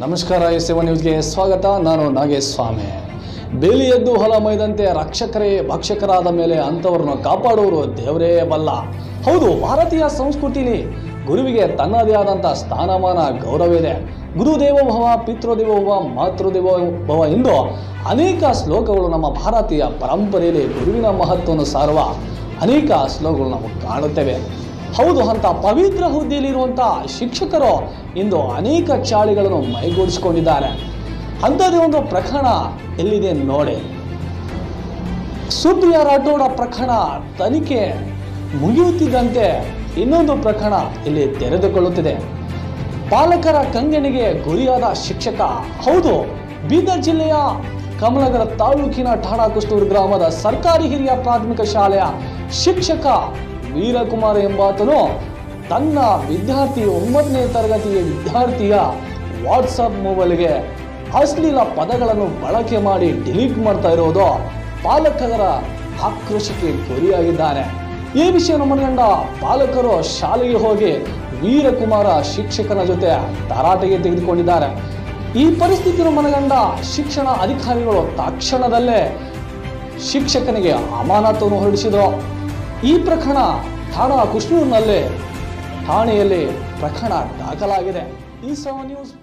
ನಮಸ್ಕಾರ S seven ನ್ಯೂಸ್ಗೆ ಸ್ವಾಗತ ನಾನು ನಾಗೇಶ್ ಸ್ವಾಮಿ ಬೇಲಿ ಎದ್ದು ಹೊಲ ಮೈದಂತೆ ರಕ್ಷಕರೇ ಭಕ್ಷಕರಾದ ಮೇಲೆ ಅಂಥವ್ರನ್ನು ಕಾಪಾಡುವರು ದೇವರೇ ಬಲ್ಲ ಹೌದು ಭಾರತೀಯ ಸಂಸ್ಕೃತಿಲಿ ಗುರುವಿಗೆ ತನ್ನದೇ ಆದಂಥ ಸ್ಥಾನಮಾನ ಗೌರವ ಇದೆ ಗುರುದೇವೋಭವ ಪಿತೃದೇವೋಭವ ಮಾತೃದೇವೋಭವ ಎಂದು ಅನೇಕ ಶ್ಲೋಕಗಳು ನಮ್ಮ ಭಾರತೀಯ ಪರಂಪರೆಯಲ್ಲಿ ಗುರುವಿನ ಮಹತ್ವವನ್ನು ಸಾರುವ ಅನೇಕ ಶ್ಲೋಕಗಳು ನಾವು ಕಾಣುತ್ತೇವೆ ಹೌದು ಅಂತ ಪವಿತ್ರ ಹುದ್ದೆಯಲ್ಲಿರುವಂಥ ಶಿಕ್ಷಕರು ಇಂದು ಅನೇಕ ಚಾಳಿಗಳನ್ನು ಮೈಗೂಡಿಸಿಕೊಂಡಿದ್ದಾರೆ ಅಂಥದ್ದೇ ಒಂದು ಪ್ರಕರಣ ಎಲ್ಲಿದೆ ನೋಡಿ ಸುಪ್ರಿಯ ರಾಠೋಡ ಪ್ರಕರಣ ತನಿಖೆ ಮುಗಿಯುತ್ತಿದ್ದಂತೆ ಇನ್ನೊಂದು ಪ್ರಕರಣ ಇಲ್ಲಿ ತೆರೆದುಕೊಳ್ಳುತ್ತಿದೆ ಪಾಲಕರ ಕಂಗನಿಗೆ ಗುರಿಯಾದ ಶಿಕ್ಷಕ ಹೌದು ಬೀದರ್ ಜಿಲ್ಲೆಯ ಕಮಲಗರ ತಾಲೂಕಿನ ಠಾಣಾ ಕುಷ್ಟೂರು ಗ್ರಾಮದ ಸರ್ಕಾರಿ ಹಿರಿಯ ಪ್ರಾಥಮಿಕ ಶಾಲೆಯ ಶಿಕ್ಷಕ ವೀರಕುಮಾರ್ ಎಂಬಾತನು ತನ್ನ ವಿದ್ಯಾರ್ಥಿ ಒಂಬತ್ತನೇ ತರಗತಿಯ ವಿದ್ಯಾರ್ಥಿಯ ವಾಟ್ಸಪ್ ಮೊಬೈಲ್ಗೆ ಅಶ್ಲೀಲ ಪದಗಳನ್ನು ಬಳಕೆ ಮಾಡಿ ಡಿಲೀಟ್ ಮಾಡ್ತಾ ಇರೋದು ಪಾಲಕರ ಆಕ್ರೋಶಕ್ಕೆ ಗುರಿಯಾಗಿದ್ದಾನೆ ಈ ವಿಷಯವನ್ನು ಮನಗಂಡ ಪಾಲಕರು ಶಾಲೆಗೆ ಹೋಗಿ ವೀರಕುಮಾರ ಶಿಕ್ಷಕನ ಜೊತೆ ತರಾಟೆಗೆ ತೆಗೆದುಕೊಂಡಿದ್ದಾರೆ ಈ ಪರಿಸ್ಥಿತಿಯನ್ನು ಮನಗಂಡ ಶಿಕ್ಷಣ ಅಧಿಕಾರಿಗಳು ತಕ್ಷಣದಲ್ಲೇ ಶಿಕ್ಷಕನಿಗೆ ಅಮಾನತನ್ನು ಹೊರಡಿಸಿದರು ಈ ಪ್ರಕರಣ ಠಾಣಾ ಕುಷ್ಣೂರಿನಲ್ಲಿ ಠಾಣೆಯಲ್ಲಿ ಪ್ರಕರಣ ದಾಖಲಾಗಿದೆ ಈ ಸಹ ನ್ಯೂಸ್